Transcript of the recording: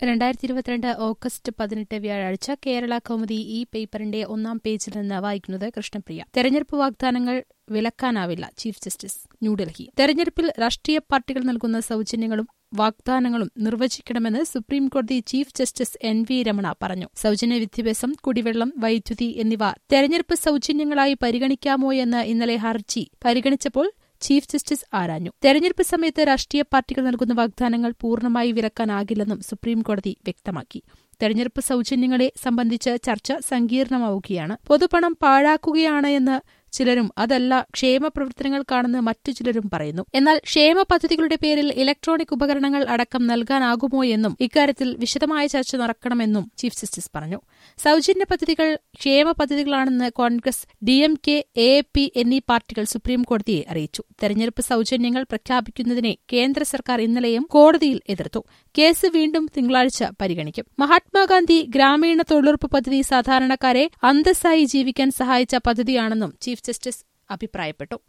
രണ്ടായിരത്തി ഇരുപത്തിരണ്ട് ഓഗസ്റ്റ് പതിനെട്ട് വ്യാഴാഴ്ച കേരള കൗമുദി ഈ പേപ്പറിന്റെ ഒന്നാം പേജിൽ നിന്ന് വായിക്കുന്നത് കൃഷ്ണപ്രിയ തെരഞ്ഞെടുപ്പ് വാഗ്ദാനങ്ങൾ വിലക്കാനാവില്ല ചീഫ് ജസ്റ്റിസ് ന്യൂഡൽഹി തെരഞ്ഞെടുപ്പിൽ രാഷ്ട്രീയ പാർട്ടികൾ നൽകുന്ന സൌജന്യങ്ങളും വാഗ്ദാനങ്ങളും നിർവചിക്കണമെന്ന് സുപ്രീംകോടതി chief justice N V Ramana പറഞ്ഞു സൌജന്യ വിദ്യാഭ്യാസം കുടിവെള്ളം വൈദ്യുതി എന്നിവ തെരഞ്ഞെടുപ്പ് സൌജന്യങ്ങളായി പരിഗണിക്കാമോ എന്ന് ഇന്നലെ ഹർജി പരിഗണിച്ചപ്പോൾ ചീഫ് ജസ്റ്റിസ് ആരാഞ്ഞു തെരഞ്ഞെടുപ്പ് സമയത്ത് രാഷ്ട്രീയ പാർട്ടികൾ നൽകുന്ന വാഗ്ദാനങ്ങൾ പൂർണ്ണമായി വിലക്കാനാകില്ലെന്നും സുപ്രീംകോടതി വ്യക്തമാക്കി തെരഞ്ഞെടുപ്പ് സൌജന്യങ്ങളെ സംബന്ധിച്ച് ചർച്ച സങ്കീർണമാവുകയാണ് പൊതുപണം പാഴാക്കുകയാണ് എന്ന് ചിലരും അതല്ല ക്ഷേമ പ്രവർത്തനങ്ങൾക്കാണെന്ന് മറ്റു ചിലരും പറയുന്നു എന്നാൽ ക്ഷേമ പദ്ധതികളുടെ പേരിൽ ഇലക്ട്രോണിക് ഉപകരണങ്ങൾ അടക്കം നൽകാനാകുമോ എന്നും ഇക്കാര്യത്തിൽ വിശദമായ ചർച്ച നടക്കണമെന്നും ചീഫ് ജസ്റ്റിസ് പറഞ്ഞു സൌജന്യ പദ്ധതികൾ ക്ഷേമ പദ്ധതികളാണെന്ന് Congress D M K A P എന്നീ പാർട്ടികൾ സുപ്രീംകോടതിയെ അറിയിച്ചു തെരഞ്ഞെടുപ്പ് സൌജന്യങ്ങൾ പ്രഖ്യാപിക്കുന്നതിനെ കേന്ദ്ര സർക്കാർ ഇന്നലെയും കോടതിയിൽ എതിർത്തു കേസ് വീണ്ടും തിങ്കളാഴ്ച പരിഗണിക്കും മഹാത്മാഗാന്ധി ഗ്രാമീണ തൊഴിലുറപ്പ് പദ്ധതി സാധാരണക്കാരെ അന്തസ്സായി ജീവിക്കാൻ സഹായിച്ച പദ്ധതിയാണെന്നും ചീഫ് ജസ്റ്റിസ് അഭിപ്രായപ്പെട്ടു